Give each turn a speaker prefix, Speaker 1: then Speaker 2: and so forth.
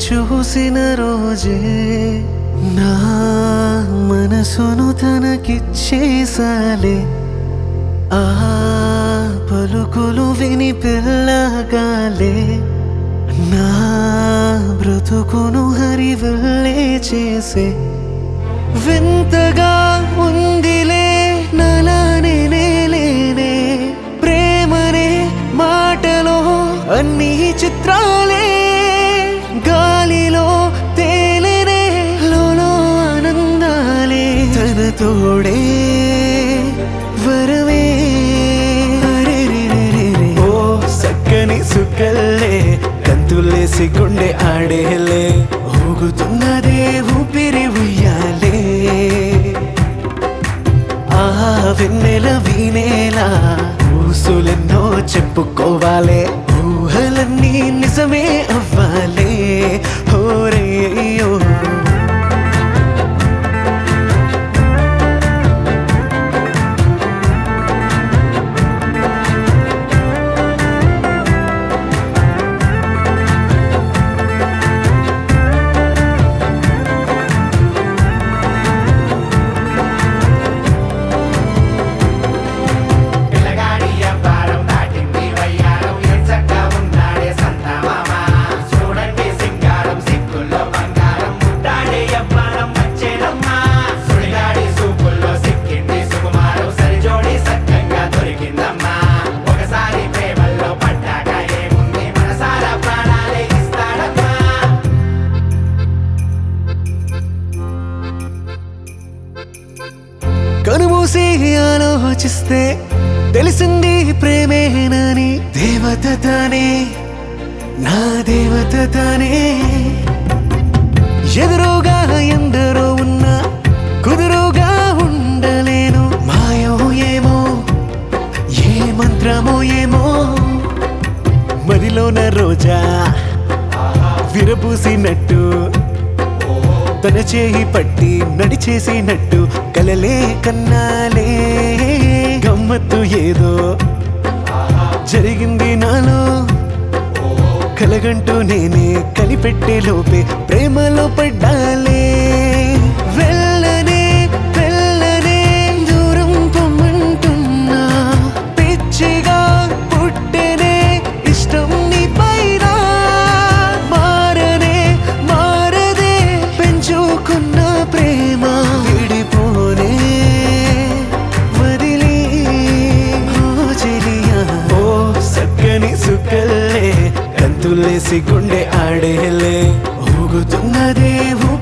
Speaker 1: చూసిన రోజే నా మనసును తనకిచ్చేసాలే ఆ పలుకులు విని పిల్లగాలే నా బ్రతుకును హరివల్లే చేసే వింతగా ఉందిలే నలానే లేనే ప్రేమనే మాటలో అన్ని చిత్రాలే గాలిలో తేలినే లోలో ఆనందాలే తన తోడే వరమే అరెరెరెరెరె. ఓ సక్కని సుక్కల్లే కంతులేసి గుండె ఆడేలే ఊగుతున్నదే ఊపిరి ఉయ్యాలే ఆ వెన్నెల వీణేలా ఊసులెన్నో చెప్పుకోవాలే ఊహలన్నీ నిజమే అవ్వాలే హోరయ్యో
Speaker 2: పిల్లగాడి అబ్బారం దాటింది వయ్యారం ఎంచక్కా ఉన్నాడే సంతమామ చూడండి సింగారం సిక్కుల్లో బంగారం ముట్టాడే అబ్బారం వచ్చేదమ్మా సుడిగాడి సూపుల్లో సిక్కింది సుకుమారం సరిజోడి సక్కంగా దొరికిందమ్మా ఒకసారి ప్రేమల్లో పడ్డాక ఏముంది మనసారా ప్రాణాలే ఇస్తాడమ్మా
Speaker 1: కనుమూసి ఆలోచిస్తే తెలిసింది ప్రేమేనని దేవత తానే నా దేవత తానే ఎదురుగా ఎందరో ఉన్నా కుదురుగా ఉండలేను మాయో ఏమో ఏ మంత్రమో ఏమో మదిలోన రోజా విరపూసినట్టు తన చేయి పట్టి నడిచేసినట్టు కలలే కన్నాలే గమ్మత్తు ఏదో జరిగింది నాలో కలగంటూ నేనే కనిపెట్టే లోపే ప్రేమలో పడ్డాలే వెళ్ళనే వెళ్ళనే దూరం పొమ్మంటున్నా పిచ్చిగా పుట్టెనే ఇష్టం నీ పైన మారనే మారదే పెంచుకున్న ప్రేమ విడిపోనే వదిలి ఓ చెలియా ఓ సక్కని సుక్కల్లే కంతులేసి గుండె ఆడేలే ఊగుతున్నదే